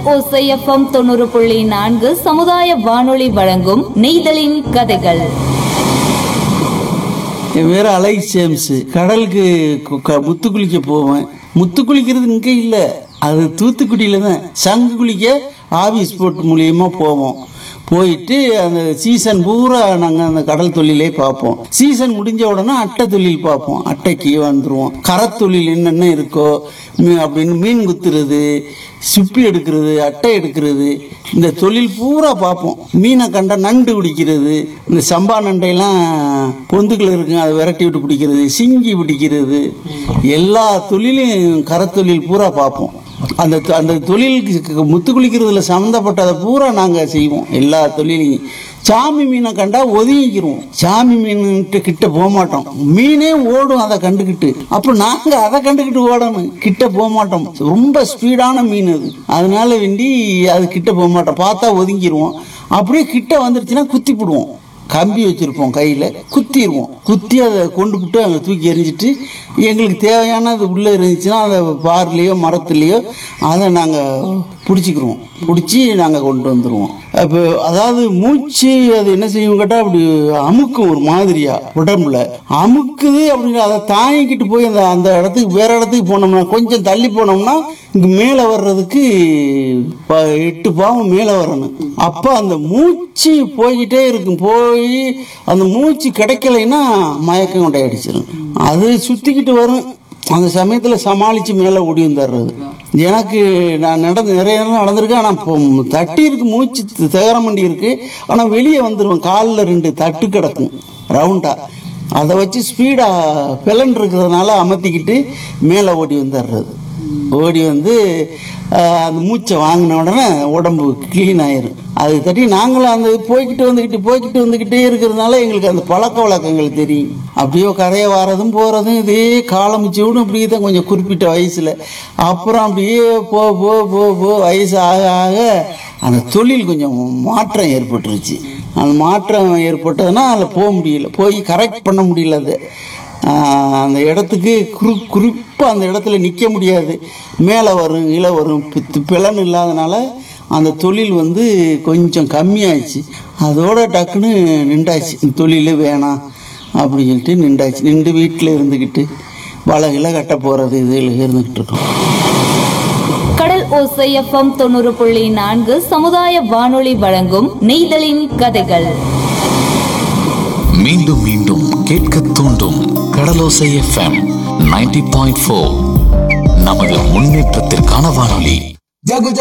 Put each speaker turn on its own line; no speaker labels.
ஓசைஎஃப்எம் தொண்ணூறு புள்ளி நான்கு சமுதாய வானொலி வழங்கும் நெய்தலின் கதைகள்
என் பேர் அலைக் ஜேம்ஸ் கடலுக்கு கு- க- முத்து குளிக்க போவேன் முத்து குளிக்கிறது இங்கே இல்லை அது தூத்துக்குடியில தான் சங்கு குளிக்க ஆபீஸ் போட் மூலியமா போவோம் போயிட்டு அந்த சீசன் பூரா நாங்கள் அந்த கடல் தொழிலே பார்ப்போம் சீசன் முடிஞ்ச உடனே அட்டை தொழில் பார்ப்போம் அட்டைக்கு வந்துருவோம் கரத்தொழில் என்னென்ன இருக்கோ மீ- அப்படின்னு மீன் குத்துறது சிப்பி எடுக்கிறது அட்டை எடுக்கிறது இந்த தொழில் பூரா பார்ப்போம் மீனை கண்ட நண்டு பிடிக்கிறது இந்த சம்பா நண்டையெல்லாம் பொந்துக்குள்ள இருக்குங்க அதை விரட்டி விட்டு பிடிக்கிறது சிங்கி பிடிக்கிறது எல்லா தொழிலையும் கரத்தொழில் பூரா பார்ப்போம் அந்த தொ- அந்த தொழிலுக்கு முத்து குளிக்கிறதுல சம்மந்தப்பட்டதை பூரா நாங்கள் செய்வோம் எல்லா தொழிலையும் சாமி மீனை கண்டா ஒதுங்கிக்கிறோம் சாமி மீன்ட்டு கிட்ட போக மாட்டோம் மீனே ஓடும் அதை கண்டுக்கிட்டு அப்போ நாங்கள் அதை கண்டுக்கிட்டு ஓடணும் கிட்ட போக மாட்டோம் ரொம்ப ஸ்பீடான மீன் அது அதனால வேண்டி அது கிட்ட போக மாட்டோம் பார்த்தா ஒதுங்கிடுவோம் அப்படியே கிட்ட வந்துருச்சுன்னா குத்தி போடுவோம் கம்பி வச்சிருப்போம் கையில் குத்திடுவோம் குத்தி அதை கொண்டு விட்டு அங்கே தூக்கி எறிஞ்சிட்டு எங்களுக்கு தேவையானது உள்ளே இருந்துச்சுன்னா அதை பார்லேயோ மரத்துலேயோ அதை நாங்கள் பிடிச்சிக்கிருவோம் பிடிச்சி நாங்கள் கொண்டு வந்துடுவோம் அப்போ அதாவது மூச்சு அது என்ன செய்யும் கேட்டால் அப்படி அமுக்கும் ஒரு மாதிரியா உடம்புல அமுக்குது அப்படின்னு அதை தாங்கிக்கிட்டு போய் அந்த அந்த இடத்துக்கு வேற இடத்துக்கு போனோம்னா கொஞ்சம் தள்ளி போனோம்னா இங்கே மேலே வர்றதுக்கு ப- எட்டு பாவம் மேலே வரணும் அப்போ அந்த மூச்சு போய்கிட்டே இருக்கும் போய் அந்த மூச்சு கிடைக்கலைன்னா மயக்கம் கொண்டே அடிச்சிடும் அது சுற்றிக்கிட்டு வரும் அந்த சமயத்தில் சமாளித்து மேலே ஓடி வந்துடுறது எனக்கு நான் நடந்து நிறைய நேரம் நடந்திருக்கேன் ஆனால் இப்போ தட்டி இருக்கு மூச்சு தேகரமண்டி இருக்கு ஆனால் வெளியே வந்துடுவேன் காலில் ரெண்டு தட்டு கிடக்கும் ரவுண்டாக அதை வச்சு ஸ்பீடாக பிளன் இருக்கிறதுனால அமர்த்திக்கிட்டு மேலே ஓடி வந்துடுறது ஓடி வந்து ஆஹ், அந்த மூச்சை வாங்கின உடனே உடம்பு க்ளீன் ஆயிரும் அது தட்டி நாங்களும் அந்த போய்கிட்டு வந்துக்கிட்டு போய்கிட்டு வந்துக்கிட்டே இருக்கிறதுனால எங்களுக்கு அந்த பழக்க வழக்கங்கள் தெரியும் அப்படியே கரையை வாரதும் போகிறதும் இதே காலமிச்சு விடும் அப்படியே தான் கொஞ்சம் குறிப்பிட்ட வயசில் அப்புறம் அப்படியே போ போ போ போ வயசு ஆக ஆக அந்த தொழில் கொஞ்சம் மாற்றம் ஏற்பட்டுருச்சு அந்த மாற்றம் ஏற்பட்டதுன்னா அதில் போக முடியல போய் கரெக்ட் பண்ண முடியல அது ஆஹ் அந்த இடத்துக்கு குறு குறிப்பாக அந்த இடத்துல நிற்க முடியாது மேலே வரும் கீழே வரும் பித்து பிளன் இல்லாதனால அந்த தொழில் வந்து கொஞ்சம் கம்மியாயிடுச்சு அதோட டக்குன்னு நின்றாச்சு இந்த தொழில் வேணாம் அப்படின்னு சொல்லிட்டு நின்றாச்சு நின்று வீட்டில் இருந்துக்கிட்டு வலைகளை கட்ட போகிறது இதில் இருந்துக்கிட்டு இருக்கோம்
கடல் ஓசைஎஃப்எம் தொண்ணூறு புள்ளி நான்கு சமுதாய வானொலி வழங்கும் நெய்தலின் கதைகள்
மீண்டும் மீண்டும் கேட்க தூண்டும் கடலோசை எஃப்எம் 90.4 பாயிண்ட் நமது முன்னேற்றத்திற்கான வானொலி